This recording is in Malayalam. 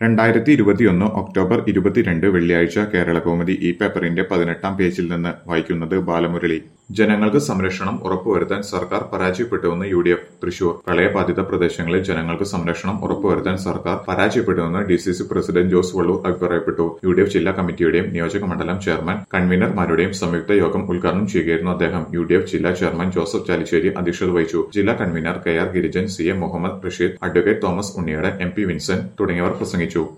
രണ്ടായിരത്തി ഇരുപത്തിയൊന്ന് ഒക്ടോബർ ഇരുപത്തിരണ്ട് വെള്ളിയാഴ്ച കേരളകൗമുദി ഈ പേപ്പറിന്റെ പതിനെട്ടാം പേജിൽ നിന്ന് വായിക്കുന്നത് ബാലമുരളി ജനങ്ങൾക്ക് സംരക്ഷണം ഉറപ്പുവരുത്താൻ സർക്കാർ പരാജയപ്പെട്ടുവെന്ന് യു ഡി എഫ് തൃശൂർ പ്രളയബാധിത പ്രദേശങ്ങളിൽ ജനങ്ങൾക്ക് സംരക്ഷണം ഉറപ്പുവരുത്താൻ സർക്കാർ പരാജയപ്പെട്ടുവെന്ന് D C C president Jose Vallur അഭിപ്രായപ്പെട്ടു യു ഡി എഫ് ജില്ലാ കമ്മിറ്റിയുടെയും നിയോജക മണ്ഡലം ചെയർമാൻ കൺവീനർമാരുടെയും സംയുക്ത യോഗം ഉദ്ഘാടനം ചെയ്യുകയായിരുന്നു അദ്ദേഹം യു ഡി എഫ് ജില്ലാ ചെയർമാൻ ജോസഫ് ചാലിശ്ശേരി അധ്യക്ഷത വഹിച്ചു ജില്ലാ convener K R Girijan C A Muhammad Rasheed advocate Thomas Unniyadan M P Vincent തുടങ്ങിയവർ പ്രസംഗിച്ചു